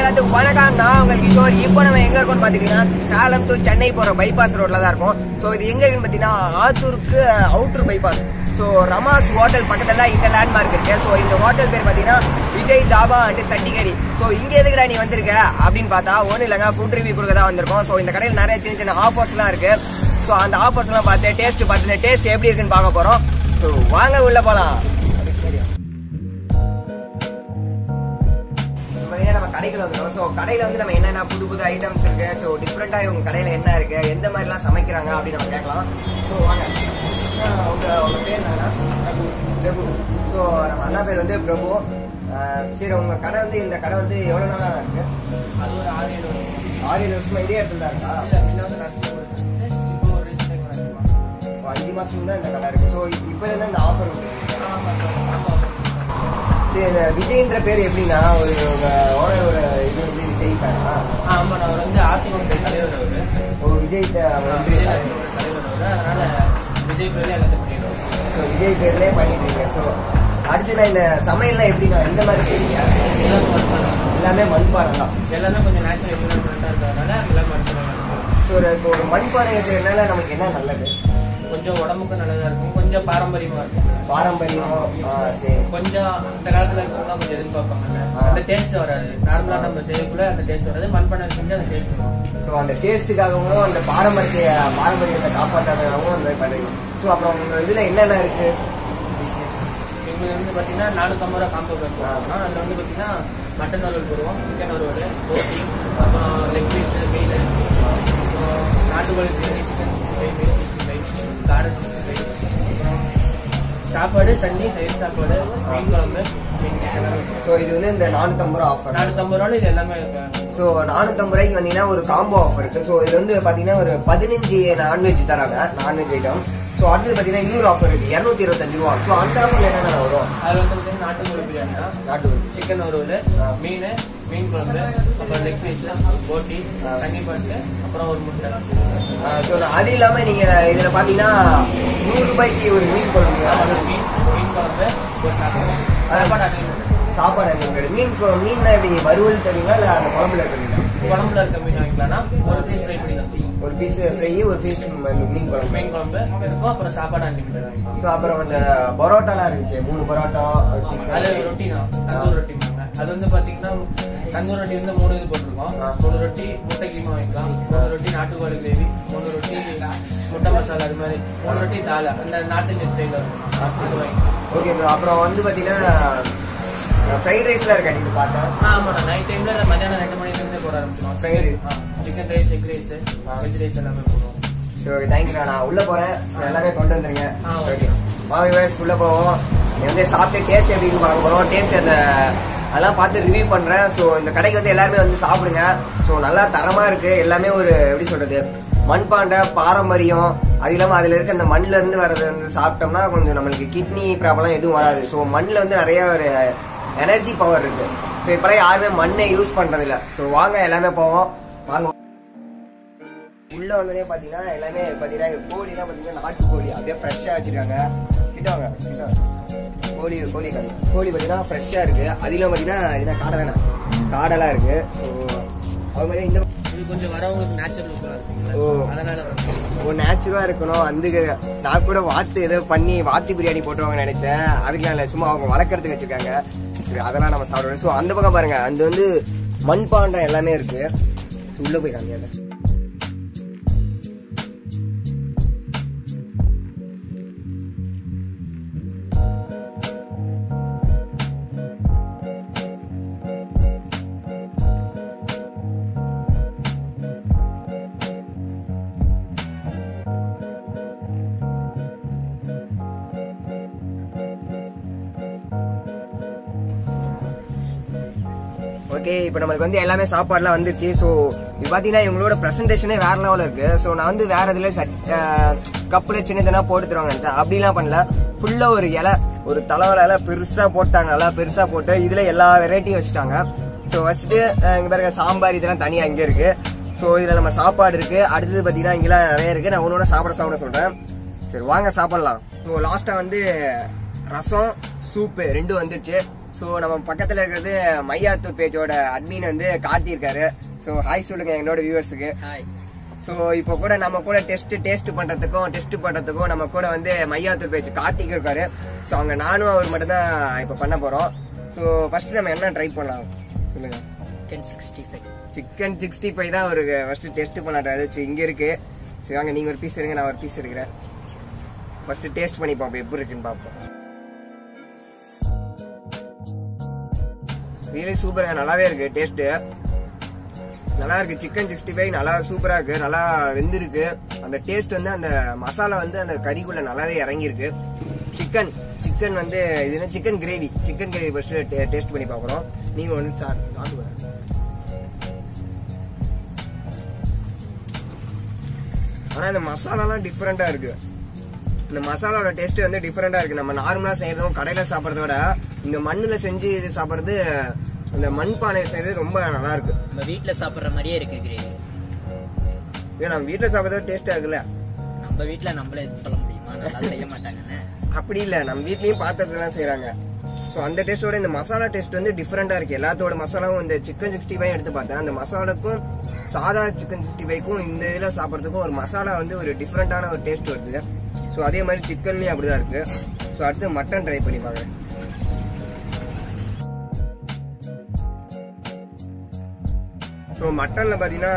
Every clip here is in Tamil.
எல்லாத்துக்கும் வணக்கம் நான் உங்கள் கிஷோர் இப்போ நம்ம எங்க இருக்கோம்னு பாத்தீங்கன்னா சேலம் டு சென்னை போற பைபாஸ் ரோட்ல தான் இருக்கும் ஸோ இது எங்க இருக்குன்னு பாத்தீங்கன்னா ஆத்தூருக்கு outer bypass so Rama's hotel பக்கத்துல இந்த லேண்ட்மார்க் இருக்கு ஸோ இந்த ஹோட்டல் பேர் பாத்தீங்கன்னா விஜய் தாபா அண்ட் சட்டிகரி ஸோ இங்க எதுக்குடா நீ வந்திருக்க அப்படின்னு பார்த்தா ஒன்றும் இல்லைங்க ஃபுட் ரிவ்யூ கொடுக்க தான் வந்திருக்கோம் ஸோ இந்த கடையில் நிறைய சின்ன சின்ன ஆஃபர்ஸ்லாம் இருக்கு ஸோ அந்த ஆஃபர்ஸ்லாம் பார்த்து டேஸ்ட் பார்த்து இந்த டேஸ்ட் எப்படி இருக்குன்னு பார்க்க போறோம் ஸோ வாங்க உள்ள போலாம் பார்த்தீங்கன்னா நம்ம கடைக்குள்ள வந்துடும் ஸோ கடையில வந்து நம்ம என்னென்ன புது புது ஐட்டம்ஸ் இருக்கு ஸோ டிஃப்ரெண்டா இவங்க கடையில என்ன இருக்கு எந்த மாதிரிலாம் சமைக்கிறாங்க அப்படின்னு நம்ம கேட்கலாம் ஸோ வாங்க ஆஹ் உங்க உங்க பேர் என்னன்னா பிரபு பிரபு ஸோ நம்ம அண்ணா பேர் வந்து பிரபு ஆஹ் சரி உங்க கடை வந்து இந்த கடை வந்து எவ்வளவு நாளா இருக்கு அது ஒரு ஆறு ஏழு வருஷம் ஆறு ஏழு வருஷமா இதே இடத்துல தான் இருக்கா இல்ல முன்ன வந்து நர்சிங் போயிட்டு இப்போ ஒரு recent time நடக்குமா? இப்போ அஞ்சு மாசம் தான் இந்த கடை இருக்கு ஸோ இப்போ இருந்து இந்த ஆஃபர் உண்டு ஆமா, ஆமா. சரி இந்த விஜய்ன்ற பேர் எப்படின்னா ஒரு உங்க ஓனர் ஒரு இது வந்து விஜய் ஃபேனா ஆ, ஆமா, நான் அவர் வந்து அதிமுக தலைவர் அவரு. ஒரு விஜய் த- ஆ, வந்து விஜய் தலைவர் அவரு. அதனால விஜய் பேர்ல எல்லாத்தையும் பண்ணிடுவோம். So, விஜய் பேர்லயே பண்ணிட்டு இருக்கேன் ஸோ அடுத்து நான் இந்த சமையல்லாம் எப்படின்னா இந்த மாதிரி செய்வீங்க எல்லாமே work பண்ணலாம். எல்லாமே மண்பானை தான் எல்லாமே கொஞ்சம் நேச்சுரல் என்விரான்மெண்டா இருக்கிறதுனால எல்லாமே work பண்ணலாம். ஸோ ஒரு இப்போ ஒரு மண்பானையை செய்யறதுனால நமக்கு என்ன நல்லது கொஞ்சம் உடம்புக்கும் நல்லதா இருக்கும் கொஞ்சம் பாரம்பரியமா இருக்கும் பாரம்பரியம் ஆ, சரி கொஞ்சம் அந்த காலத்துல இருக்கவங்க கொஞ்சம் எதிர்பார்ப்பாங்க ஆ. அந்த டேஸ்ட் வராது நார்மலா நம்ம செய்யக்குள்ள அந்த டேஸ்ட் வராது மண்பானை செஞ்சு அந்த டேஸ்ட் வரும் ஸோ அந்த டேஸ்ட்டுக்காகவும் அந்த பாரம்பரிய பாரம்பரியத்தை காப்பாற்றாததாகவும் அந்த மாதிரி பண்ணுறீங்க ஸோ அப்புறம் உங்க இதில் என்னென்ன இருக்கு இங்க வந்து பாத்தீங்கன்னா நானூத்தம்பது ரூபா காம்போ பேக் போடுறோம் அதுல வந்து பாத்தீங்கன்னா மட்டன் வறுவல் போடுவோம் சிக்கன் வறுவல் போட்டி அப்புறம் லெக் பீஸ் மீன் நாட்டுக்கோழி பிரியாணி சிக்கன் சிக்ஸ்டி ஃபைவ் மீன் சிக்ஸ்டி ஃபைவ் காடை சிக்ஸ்டி ஃபைவ் அப்புறம் சாப்பாடு தண்ணி தயிர் சாப்பாடு மீன் குழம்பு மீன் கிச்சன் ஸோ இது வந்து இந்த நானூற்றம்பது ரூபா ஆஃபர் நானூத்தம்பது ரூபாய் இது எல்லாமே இருக்கு ஸோ நானூற்றம்பது ரூபாய்க்கு வந்தீங்கன்னா ஒரு காம்போ ஆஃபர் இருக்கு ஸோ இது வந்து பார்த்தீங்கன்னா ஒரு பதினஞ்சு நான்வெஜ் தராங்க நான்வெஜ் ஐட்டம் ஸோ அடுத்தது பார்த்தீங்கன்னா இன்னொரு ஆஃபர் இருக்கு இரநூத்தி இருபத்தஞ்சு ரூபா ஸோ அந்த ஆஃபர் என்னென்ன வரும் அதுல வந்து பாத்தீங்கன்னா நாட்டுக்கோழி பிரியாணி தான் நாட்டு சிக்கன் வறுவல் மீன் மீன் குழம்பு அப்புறம் லெக் பீஸ் போட்டி தண்ணி பாட்டு அப்புறம் ஒரு முட்டை ஸோ அது இல்லாம நீங்க இதுல பாத்தீங்கன்னா நூறு ரூபாய்க்கு ஒரு மீன் குழம்பு அது மீன் மீன் குழம்பு ஒரு சாப்பாடு சாப்பாடு unlimited. சாப்பாடு unlimited. மீன் கொ- மீன்னா எப்படி வறுவல் தருவீங்களா இல்ல அந்த குழம்புல தருவீங்களா குழம்புல இருக்க மீன் வாங்கிக்கலாம்னா ஒரு பீஸ் ஃப்ரை பண்ணி தந்துருவோம் ஒரு பீஸ் ஃப்ரை ஒரு பீஸ் மீன் குழம்பு மீன் குழம்பு இருக்கும் அப்புறம் சாப்பாடு அன்லிமிட்டட் வாங்கிக்கலாம் ஸோ அப்புறம் அந்த பரோட்டாலாம் இருந்துச்சு மூணு பரோட்டா அது chicken. ரொட்டி தான் தந்தூர் ரொட்டி வாங்க. அது வந்து பாத்தீங்கன்னா தந்தூர் ரொட்டி வந்து மூணு இது போட்டிருக்கோம் ஆ. மூணு ரொட்டி முட்டை கீமா வாங்கிக்கலாம் மூணு ரொட்டி நாட்டுக்கோழி கிரேவி மூணு ரொட்டி முட்டை மசாலா அது மாதிரி மூணு ரொட்டி தாலை அந்த நார்த் இந்தியன் ஸ்டைல இருக்கும் அது வாங்கிக்கலாம் ஓகே ப்ரோ அப்புறம் வந்து பாத்தீங்கன்னா ஃப்ரைட் ரைஸ்லாம் இருக்கா நீங்க பார்த்தா ஆ, ஆமா நான் நைட் டைம்ல மத்தியானம் ரெண்டு மணிக்கு இருந்து போட ஆரம்பிச்சிடும் Fried rice. Chicken rice egg rice veg rice எல்லாமே போடுவோம் ஸோ தேங்க்யூ நான் உள்ள போறேன் So, எல்லாமே கொண்டு வந்துருங்க ஆ, ஓகே okay. வாங்க guys, உள்ள போவோம் நீ வந்து சாப்பிட்டு டேஸ்ட் எப்படின்னு பார்க்க போறோம் டேஸ்ட் அந்த அதெல்லாம் பார்த்து ரிவ்யூ பண்றேன் ஸோ இந்த கடைக்கு வந்து எல்லாருமே வந்து சாப்பிடுங்க ஸோ நல்லா தரமா இருக்கு எல்லாமே ஒரு எப்படி சொல்றது மண்பாண்ட பாரம்பரியம் அது இல்லாம அதுல இருக்க அந்த மண்ணுல இருந்து வர்றது வந்து சாப்பிட்டோம்னா கொஞ்சம் நம்மளுக்கு கிட்னி ப்ராப்ளம் எதுவும் வராது ஸோ மண்ணில் வந்து நிறைய ஒரு எனர்ஜி பவர் இருக்கு ஸோ இப்பெல்லாம் யாருமே மண்ணை யூஸ் பண்றது இல்ல ஸோ வாங்க எல்லாமே போவோம் வாங்க உள்ள வந்தோடனே பாத்தீங்கன்னா எல்லாமே பாத்தீங்கன்னா இங்க கோழிலாம் பாத்தீங்கன்னா நாட்டு கோழி அப்படியே ஃப்ரெஷ்ஷா வச்சிருக்காங்க கிட்ட வாங்க கிட்ட வாங்க. கோழி கோழி கறி கோழி பாத்தீங்கன்னா ஃப்ரெஷ்ஷா இருக்கு அதிலும் பாத்தீங்கன்னா என்ன காடை தானே காடெல்லாம் இருக்கு ஸோ அது மாதிரி இந்த இது கொஞ்சம் வரவங்களுக்கு நேச்சுரல் லுக்கா இருக்கும்ல ஓ. அதனால வந்து ஒரு நேச்சுரலா இருக்கணும் வந்து நான் கூட வாத்து ஏதோ பண்ணி வாத்தி பிரியாணி போட்டுருவாங்க நினைச்சேன் அதுக்கெல்லாம் இல்லை சும்மா அவங்க வளர்க்கறதுக்கு வச்சிருக்காங்க சரி அதெல்லாம் நம்ம சாப்பிடுவோம் ஸோ அந்த பக்கம் பாருங்க அது வந்து மண்பாண்டம் எல்லாமே இருக்கு So, உள்ள போய் காமியால ஓகே இப்போ நம்மளுக்கு வந்து எல்லாமே சாப்பாடுலாம் வந்துருச்சு ஸோ இது பார்த்தீங்கன்னா இவங்களோட ப்ரெசன்டேஷனே வேற லெவலில் இருக்கு ஸோ நான் வந்து வேற இதில் சட் கப்பில் சின்ன சின்ன போட்டு தருவாங்க நினைச்சேன் அப்படிலாம் பண்ணல ஃபுல்லாக ஒரு இலை ஒரு தலைவல இலை பெருசாக போட்டாங்க நல்லா பெருசாக போட்டு இதில் எல்லா வெரைட்டியும் வச்சுட்டாங்க ஸோ வச்சுட்டு அஹ், இங்க பாருங்க சாம்பார் இதெல்லாம் தனியாக இங்கே இருக்கு ஸோ இதில் நம்ம சாப்பாடு இருக்கு அடுத்தது பார்த்தீங்கன்னா இங்கெல்லாம் நிறைய இருக்கு நான் ஒன்னொன்று சாப்பிட சாப்பிட சொல்கிறேன் சரி வாங்க சாப்பிடலாம் ஸோ லாஸ்ட்டாக வந்து ரசம் சூப்பு ரெண்டும் வந்துருச்சு ஸோ நம்ம பக்கத்துல இருக்கிறது மையாத்தூர் பேஜோட அட்மின் வந்து கார்த்தி இருக்காரு ஸோ ஹாய் சொல்லுங்க என்னோட வியூவர்ஸுக்கு ஹாய் ஸோ இப்போ கூட நம்ம கூட டெஸ்ட் டேஸ்ட் பண்றதுக்கும் டெஸ்ட் பண்றதுக்கும் நம்ம கூட வந்து மையாத்தூர் பேச்சு கார்த்திக் இருக்காரு ஸோ அங்க நானும் அவர் மட்டும் தான் இப்போ பண்ண போறோம் ஸோ ஃபர்ஸ்ட் நம்ம என்ன ட்ரை பண்ணலாம் சொல்லுங்க ten sixty five chicken sixty five தான் அவருக்கு ஃபர்ஸ்ட் டெஸ்ட் பண்ணாட்டாரு சரி இங்க இருக்கு சரி வாங்க நீங்க ஒரு பீஸ் எடுங்க நான் ஒரு பீஸ் எடுக்கிறேன் ஃபர்ஸ்ட் டேஸ்ட் பண்ணி பார்ப்போம் எப்படி இருக்குன்னு பார்ப்போம் ரியலி சூப்பரா நல்லாவே இருக்கு டேஸ்ட் நல்லா இருக்கு சிக்கன் சிக்ஸ்டி ஃபைவ் நல்லா சூப்பரா இருக்கு நல்லா வெந்திருக்கு அந்த டேஸ்ட் வந்து அந்த மசாலா வந்து அந்த கறிக்குள்ள நல்லாவே இறங்கியிருக்கு சிக்கன் சிக்கன் வந்து இது என்ன chicken gravy chicken gravy first taste பண்ணி பார்க்குறோம் நீங்க ஒன்று சார் சாப்பிடுங்க ஆனா இந்த மசாலாலாம் டிஃப்ரெண்டா இருக்கு இந்த மசாலாவோட டேஸ்ட் வந்து டிஃப்ரெண்டா இருக்கு நம்ம நார்மலா செய்யறதும் கடையில சாப்பிடறத விட இந்த மண்ணுல செஞ்சு இது சாப்பிடுறது இந்த மண் பானை செய்யறது ரொம்ப நல்லா இருக்கு நம்ம வீட்ல சாப்பிடுற மாதிரியே இருக்கு கிரேவி ஏன் நம்ம வீட்டுல சாப்பிடறது டேஸ்டா இருக்குல்ல நம்ம வீட்ல நம்மளே எதுவும் சொல்ல முடியுமா நல்லா செய்ய மாட்டாங்கன்னு அப்படி இல்ல நம்ம வீட்லயும் பாத்திரத்துல செய்யறாங்க சோ அந்த டேஸ்டோட இந்த மசாலா டேஸ்ட் வந்து டிஃப்ரெண்டா இருக்கு எல்லாத்தோட மசாலாவும் இந்த சிக்கன் சிக்ஸ்டி ஃபைவ் எடுத்து பார்த்தேன் அந்த மசாலாக்கும் சாதா சிக்கன் சிக்ஸ்டி ஃபைவ்க்கும் இந்த இதுல சாப்பிடறதுக்கும் ஒரு மசாலா வந்து ஒரு டிஃப்ரெண்டான ஒரு டேஸ்ட் வருது சோ அதே மாதிரி சிக்கன்லயும் அப்படிதான் இருக்கு சோ அடுத்து மட்டன் ட்ரை பண்ணி பாக்குறேன் ஸோ மட்டன்ல பாத்தீங்கன்னா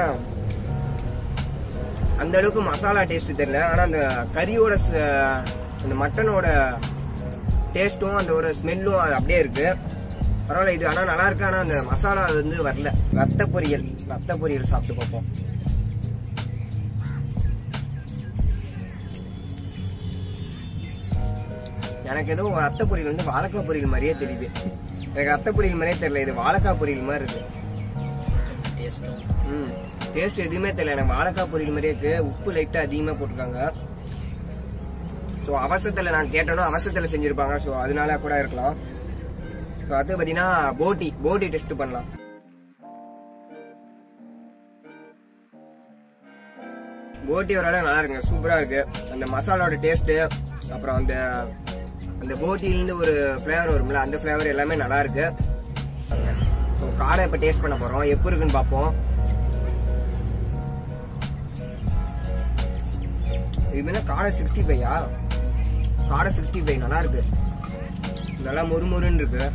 அந்த அளவுக்கு மசாலா டேஸ்ட் தெரியல ஆனா அந்த கறியோட ச- அந்த மட்டனோட டேஸ்ட்டும் அந்த ஒரு ஸ்மெல்லும் அது அப்படியே இருக்கு பரவாயில்ல இது ஆனா நல்லா இருக்கு ஆனா அந்த மசாலா அது வந்து வரல ரத்த பொரியல் ரத்த பொரியல் சாப்பிட்டு பார்ப்போம் எனக்கு ஏதோ ரத்த பொரியல் வந்து வாழைக்காய் பொரியல் மாதிரியே தெரியுது எனக்கு ரத்த பொரியல் மாதிரியே தெரியல இது வாழைக்காய் பொரியல் மாதிரி இருக்கு டேஸ்டும் ம் டேஸ்ட் எதுவுமே தெரியல எனக்கு வாழைக்காய் பொரியல் மாதிரியே இருக்கு உப்பு லைட்டா அதிகமா போட்டிருக்காங்க ஸோ அவசரத்துல நான் கேட்டனோ அவசரத்துல செஞ்சிருப்பாங்க ஸோ அதனால கூட இருக்கலாம் ஸோ அது பாத்தீங்கன்னா போட்டி போட்டி டெஸ்ட் பண்ணலாம் போட்டி ஓரளவு நல்லா இருக்குங்க சூப்பரா இருக்கு அந்த மசாலாவோட டேஸ்ட் அப்புறம் அந்த அந்த போட்டில இருந்து ஒரு ஃபிளேவர் வரும்ல அந்த ஃபிளேவர் எல்லாமே நல்லா இருக்கு ஸோ காடை இப்ப டேஸ்ட் பண்ண போறோம் எப்படி இருக்குன்னு பார்ப்போம் இது என்ன காடை சிக்ஸ்டி ஃபைவா காடை சிக்ஸ்டி ஃபைவ் நல்லா இருக்கு நல்லா மொறுமொறுன்னு இருக்கு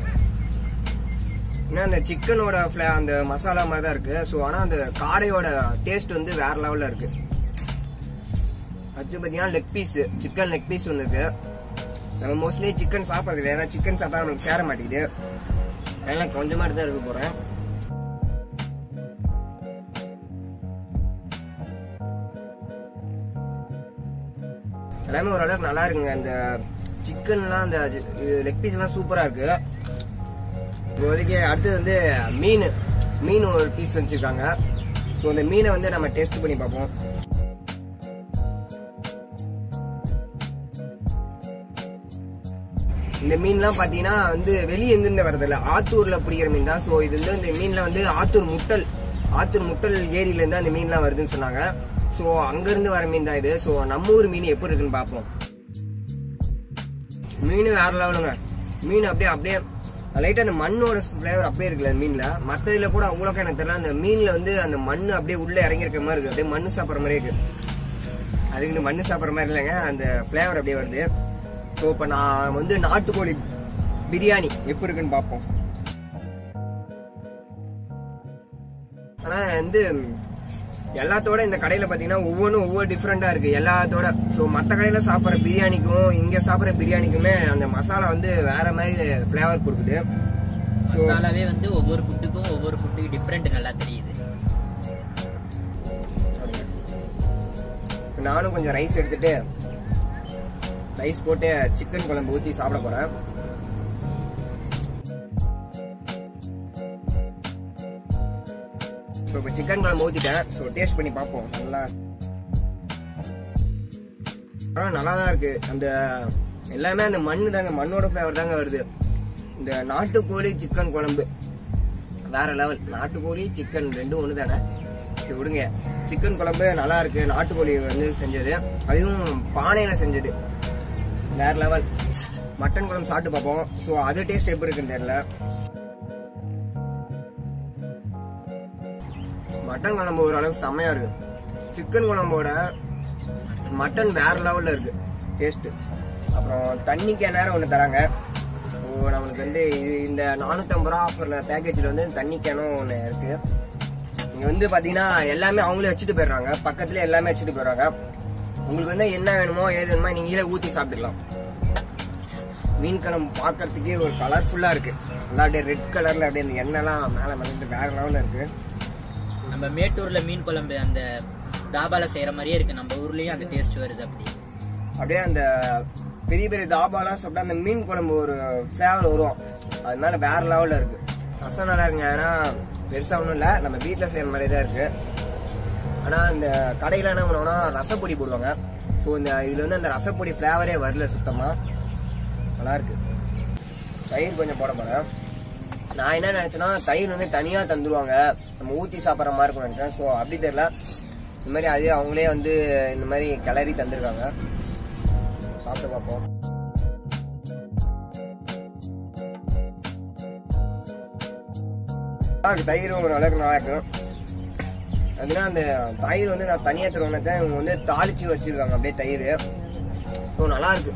ஏன்னா அந்த சிக்கனோட அந்த மசாலா மாதிரி தான் இருக்கு ஸோ ஆனால் அந்த காடையோட டேஸ்ட் வந்து வேற லெவல்ல இருக்கு அடுத்து பார்த்தீங்கன்னா leg piece chicken leg piece ஒன்று இருக்கு நம்ம மோஸ்ட்லி சிக்கன் சாப்பிட்றது இல்லை ஏன்னா சிக்கன் சாப்பிட்டா நம்மளுக்கு சேர மாட்டேங்குது அதனால கொஞ்சமா தான் இருக்க போறேன் எல்லாமே ஓரளவுக்கு நல்லா இருக்குங்க அந்த சிக்கன்லாம் அந்த லெக் பீஸ் எல்லாம் சூப்பரா இருக்கு இப்போதைக்கு அடுத்தது வந்து மீன் மீன் ஒரு பீஸ் வச்சிருக்காங்க ஸோ அந்த மீனை வந்து நம்ம டேஸ்ட் பண்ணி பார்ப்போம் இந்த மீன்லாம் பாத்தீங்கன்னா வந்து வெளியே எங்கிருந்து வரதில்ல ஆத்தூர்ல பிடிக்கிற மீன் தான் ஸோ இது வந்து இந்த மீன்ல வந்து ஆத்தூர் முட்டல் ஆத்தூர் முட்டல் ஏரியில இருந்து அந்த மீன்லாம் வருதுன்னு சொன்னாங்க ஸோ அங்க இருந்து வர மீன் தான் இது ஸோ நம்ம ஊர் மீன் எப்படி இருக்குன்னு பார்ப்போம் மீன் வேற லெவலுங்க மீன் அப்படியே அப்படியே லைட்டா அந்த மண்ணோட ஃபிளேவர் அப்படியே இருக்குல்ல அந்த மீன்ல மத்ததுல கூட அவ்வளோக்கா எனக்கு தெரியல அந்த மீன்ல வந்து அந்த மண் அப்படியே உள்ள இறங்கி இருக்க மாதிரி இருக்கு அப்படியே மண்ணு சாப்பிட்ற மாதிரி இருக்கு அதுக்கு இந்த மண்ணு சாப்பிட்ற மாதிரி இல்லைங்க அந்த ஃபிளேவர் அப்படியே வருது ஸோ இப்போ நான் வந்து நாட்டுக்கோழி பிரியாணி எப்படி இருக்குன்னு பார்ப்போம் ஆனா வந்து எல்லாத்தோட இந்த கடையில பாத்தீங்கன்னா ஒவ்வொன்றும் ஒவ்வொரு டிஃப்ரெண்டா இருக்கு எல்லாத்தோட ஸோ மற்ற கடையில சாப்பிட்ற பிரியாணிக்கும் இங்க சாப்பிட்ற பிரியாணிக்குமே அந்த மசாலா வந்து வேற மாதிரி ஃபிளேவர் கொடுக்குது So, மசாலாவே வந்து ஒவ்வொரு ஃபுட்டுக்கும் ஒவ்வொரு ஃபுட்டுக்கு டிஃப்ரெண்ட் நல்லா தெரியுது இப்ப நானும் கொஞ்சம் ரைஸ் எடுத்துட்டு ரைஸ் போட்டு சிக்கன் குழம்பு ஊத்தி சாப்பிட போறேன் ஸோ இப்போ சிக்கன் குழம்பு ஊத்திட்டேன் ஸோ டேஸ்ட் பண்ணி பார்ப்போம் நல்லா ஆனா நல்லா தான் இருக்கு அந்த எல்லாமே அந்த மண்ணு தாங்க மண்ணோட ஃபிளேவர் தாங்க வருது இந்த நாட்டுக்கோழி சிக்கன் குழம்பு வேற லெவல் நாட்டுக்கோழி சிக்கன் ரெண்டும் ஒன்று தானே சரி விடுங்க சிக்கன் குழம்பு நல்லா இருக்கு நாட்டுக்கோழி வந்து செஞ்சது அதுவும் பானையில செஞ்சது வேற லெவல் மட்டன் குழம்பு சாப்பிட்டு பார்ப்போம் ஸோ அது டேஸ்ட் எப்படி இருக்குன்னு தெரியல மட்டன் குழம்பு ஓரளவுக்கு செம்மையா இருக்கு சிக்கன் குழம்போட மட்டன் வேற லெவல்ல இருக்கு டேஸ்ட் அப்புறம் தண்ணி கேனார ஒன்று தராங்க ஓ நம்மளுக்கு வந்து இது இந்த நானூற்றம்பது ரூபா ஆஃபர்ல பேக்கேஜில் வந்து தண்ணி கேனும் ஒன்று இருக்கு இங்க வந்து பாத்தீங்கன்னா எல்லாமே அவங்களே வச்சுட்டு போயிடுறாங்க பக்கத்துல எல்லாமே வச்சுட்டு போயிடுறாங்க உங்களுக்கு வந்து என்ன வேணுமோ ஏது வேணுமோ நீங்களே ஊத்தி சாப்பிட்டுக்கலாம் மீன் குழம்பு பார்க்கறதுக்கே ஒரு கலர்ஃபுல்லா இருக்கு நல்லா அப்படியே ரெட் கலர்ல அப்படியே அந்த எண்ணெய்லாம் மேல வந்து வேற லெவல்ல இருக்கு நம்ம மேட்டூர்ல மீன் குழம்பு அந்த தாபால செய்யற மாதிரியே இருக்கு நம்ம ஊர்லயும் அந்த டேஸ்ட் வருது அப்படி அப்படியே அந்த பெரிய பெரிய தாபாலாம் சாப்பிட்டா அந்த மீன் குழம்பு ஒரு ஃபிளேவர் வரும் அது மேல வேற லெவல்ல இருக்கு ரசம் நல்லா இருக்குங்க ஏன்னா பெருசா ஒன்றும் இல்லை நம்ம வீட்டில் செய்யற மாதிரி தான் இருக்கு ஆனா இந்த கடையில என்ன பண்ணுவோம்னா ரசப்பொடி போடுவாங்க ஸோ இந்த இதுல வந்து அந்த ரசப்பொடி ஃபிளேவரே வரல சுத்தமா நல்லா இருக்கு தயிர் கொஞ்சம் போட போறேன் நான் என்ன நினைச்சேன்னா தயிர் வந்து தனியா தந்துருவாங்க நம்ம ஊத்தி சாப்பிட்ற மாதிரி இருக்கும் நினைச்சேன் ஸோ அப்படி தெரியல இந்த மாதிரி அதே அவங்களே வந்து இந்த மாதிரி கிளறி தந்திருக்காங்க சாப்பிட்டு பார்ப்போம் நல்லா இருக்கு தயிரும் ஒரு அளவுக்கு நல்லா இருக்கு அதுனா அந்த தயிர் வந்து நான் தனியா தருவேன் இவங்க வந்து தாளிச்சு வச்சிருக்காங்க அப்படியே தயிர் ஸோ நல்லா இருக்கு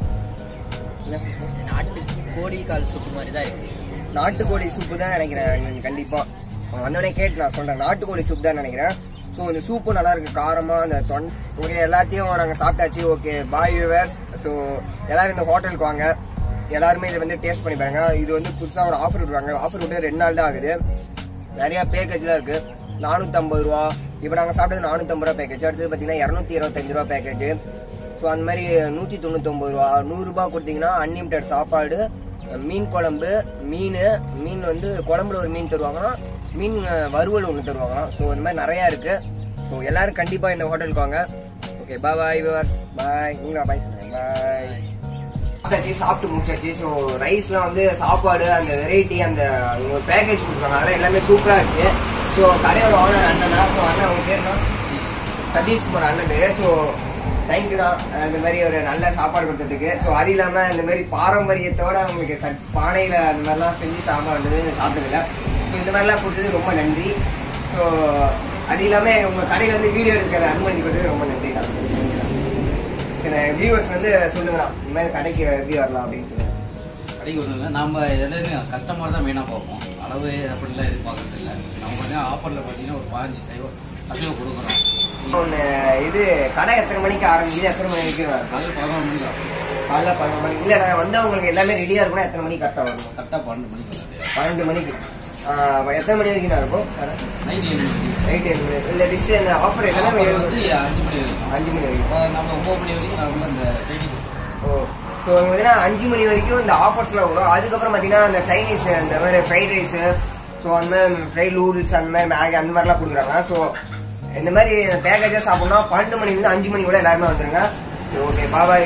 நாட்டு கோழி கால் சூப்பு மாதிரி தான் இருக்கு நாட்டுக்கோழி சூப்பு தான் நினைக்கிறேன் இவங்க கண்டிப்பா அவங்க வந்தோடனே கேட்டு நான் சொல்றேன் நாட்டுக்கோழி சூப் தான் நினைக்கிறேன் ஸோ இந்த சூப்பு நல்லா இருக்கு காரமா அந்த தொன் ஓகே எல்லாத்தையும் நாங்கள் சாப்பிட்டாச்சு ஓகே பாய் வியூவர்ஸ் ஸோ எல்லாரும் இந்த ஹோட்டலுக்கு வாங்க எல்லாருமே இதை வந்து டேஸ்ட் பண்ணி பாருங்க இது வந்து புதுசாக ஒரு ஆஃபர் விடுறாங்க ஆஃபர் விட்டு ரெண்டு நாள் தான் ஆகுது நிறைய பேக்கேஜ்லாம் இருக்கு நானூற்றம்பது ரூபா இப்போ நாங்கள் சாப்பிட்டது நானூற்றம்பது ரூபா பேக்கேஜ் அடுத்தது பார்த்தீங்கன்னா இரநூத்தி இருபத்தஞ்சு ரூபா பேக்கேஜ் ஸோ அந்த மாதிரி நூற்றி தொண்ணூத்தொம்பது ரூபா நூறுரூபா கொடுத்தீங்கன்னா அன்லிமிட்டட் சாப்பாடு மீன் குழம்பு மீன் மீன் வந்து குழம்புல ஒரு மீன் தருவாங்கன்னா மீன் அஹ், வறுவல் ஒன்று தருவாங்களாம் ஸோ இந்த மாதிரி நிறையா இருக்கு ஸோ எல்லாரும் கண்டிப்பாக இந்த ஹோட்டலுக்கு வாங்க ஓகே பாய் பாய் விவர்ஸ் பாய் நீங்களா பாய் சொல்லுங்க பாய் சாப்பிட்டாச்சு சாப்பிட்டு முடிச்சாச்சு ஸோ ரைஸ்லாம் வந்து சாப்பாடு அந்த வெரைட்டி அந்த ஒரு பேக்கேஜ் கொடுத்தாங்க அதெல்லாம் எல்லாமே சூப்பராக இருந்துச்சு ஸோ கடையோட ஓனர் அண்ணன் தான் ஸோ அண்ணன் அவங்க பேர் என்ன? சதீஷ்குமார் அண்ணன் பேரு ஸோ தேங்க்யூடா இந்த மாதிரி ஒரு நல்ல சாப்பாடு கொடுத்ததுக்கு ஸோ அது இல்லாமல் இந்த மாதிரி பாரம்பரியத்தோட உங்களுக்கு சட் பானையில் அந்த மாதிரிலாம் செஞ்சு சாப்பாடு சாப்பிட்டதில்ல ஸோ இந்த மாதிரிலாம் கொடுத்தது ரொம்ப நன்றி ஸோ அது இல்லாமல் உங்கள் கடையில் வந்து வீடியோ எடுக்கிற அனுமதி கொடுத்தது ரொம்ப நன்றி வியூவர்ஸ் வந்து சொல்லுங்கண்ணா இந்த மாதிரி கடைக்கு எப்படி வரலாம் அப்படின்னு சொல்லுங்க கடைக்கு வருதுங்க நம்ம எதுலையுமே கஸ்டமர் தான் மெயினாக பார்ப்போம் அளவு அப்படிலாம் எதிர்பார்க்கறது இல்லை நம்ம பார்த்தீங்கன்னா ஆஃபரில் பார்த்தீங்கன்னா ஒரு பதினஞ்சு சைவம் அசைவம் கொடுக்குறோம் ஒன்று இது கடை எத்தனை மணிக்கு ஆரம்பிக்குது எத்தனை மணி வரைக்கும் காலையில் பதினொரு மணிக்கு ஆகும் காலைல பதினொரு மணிக்கு இல்லை நான் வந்து உங்களுக்கு எல்லாமே ரெடியாக இருக்கணும் எத்தனை மணிக்கு கரெக்டாக வரணும் கரெக்டாக பன்னெண்டு மணிக்கு வருது பன்னெண்டு மணிக்கு ஆஹ் எத்தனை மணி வரைக்கும் நான் இருக்கும் நைட் ஏழு மணிக்கு நைட் ஏழு மணி இந்த டிஷ் இந்த ஆஃபர் எல்லாமே ஆஃபர் ஏழு வந்து மணி. அஞ்சு மணி வரைக்கும் அஞ்சு மணி வரைக்கும் இப்போ நம்ம ஒம்பது மணி வரைக்கும் நான் வந்து அந்த சைனீஸ் ஓ ஸோ இங்கே பார்த்தீங்கன்னா அஞ்சு மணி வரைக்கும் இந்த ஆஃபர்ஸ்லாம் வரும் அதுக்கப்புறம் பார்த்தீங்கன்னா அந்த சைனீஸ் அந்த மாதிரி ஃப்ரைட் ரைஸு ஸோ அந்த மாதிரி ஃப்ரைட் நூடுல்ஸ் அந்த மாதிரி மேகி அந்த மாதிரிலாம் கொடுக்குறாங்க ஸோ இந்த மாதிரி பேக்கேஜாக சாப்பிட்ணும்னா பன்னெண்டு மணிலேருந்து அஞ்சு மணி கூட எல்லாருமே வந்துருங்க ஸோ ஓகே பாபாய்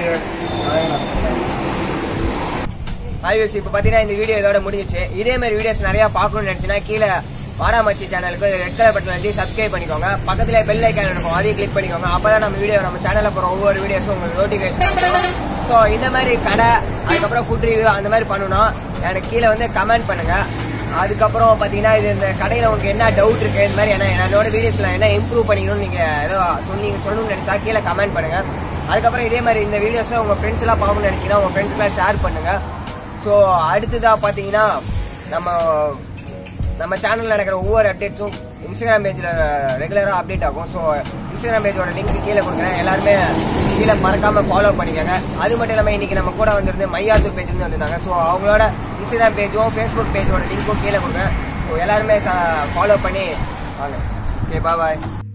ஹாய்வஸ் இப்போ பார்த்தீங்கன்னா இந்த வீடியோ இதோட முடிஞ்சிச்சு இதே மாதிரி வீடியோஸ் நிறைய பார்க்கணும்னு நினச்சினா கீழே வாடாமச்சி சேனலுக்கு ரெட் கலர் பட்டன் வந்து சப்ஸ்கிரைப் பண்ணிக்கோங்க பக்கத்துல பெல் ஐக்கான் இருக்கும் அதையும் கிளிக் பண்ணிக்கோங்க அப்பதான் நம்ம வீடியோ நம்ம சேனல்ல போற ஒவ்வொரு வீடியோஸும் உங்களுக்கு நோட்டிஃபிகேஷன் வரும் ஸோ இந்த மாதிரி கடை அதுக்கப்புறம் ஃபுட் ரிவ்யூ அந்த மாதிரி பண்ணணும் எனக்கு கீழே வந்து கமெண்ட் பண்ணுங்க அதுக்கப்புறம் பார்த்தீங்கன்னா இது இந்த கடையில் உங்களுக்கு என்ன டவுட் இருக்கு இந்த மாதிரி என்ன என்னோட வீடியோஸ்ல என்ன இம்ப்ரூவ் பண்ணிக்கணும்னு நீங்க ஏதோ சொன்னீங்க சொல்லணும்னு நினைச்சா கீழே கமெண்ட் பண்ணுங்க அதுக்கப்புறம் இதே மாதிரி இந்த வீடியோஸை உங்க ஃப்ரெண்ட்ஸ் எல்லாம் பார்க்கணும்னு நினைச்சீங்கன்னா உங்க ஃப்ரெண்ட்ஸ் எல்லாம் ஷேர் பண்ணுங்க ஸோ அடுத்ததா பார்த்தீங்கன்னா நம்ம நம்ம சேனல்ல நடக்கிற ஒவ்வொரு அப்டேட்ஸும் இன்ஸ்டாகிராம் பேஜ்ல ரெகுலரா அப்டேட் ஆகும் ஸோ இன்ஸ்டாகிராம் பேஜோட லிங்க் கீழே கொடுக்குறேன் எல்லாருமே கீழே மறக்காம ஃபாலோ பண்ணிக்கோங்க அது மட்டும் இல்லாமல் இன்னைக்கு நம்ம கூட வந்திருந்து மையாத்தூர் பேஜ் இருந்து வந்திருந்தாங்க ஸோ அவங்களோட இன்ஸ்டாகிராம் பேஜும் ஃபேஸ்புக் பேஜோட லிங்க்கும் கீழே கொடுக்குறேன் ஸோ எல்லாருமே ஃபாலோ பண்ணி வாங்க ஓகே பாய்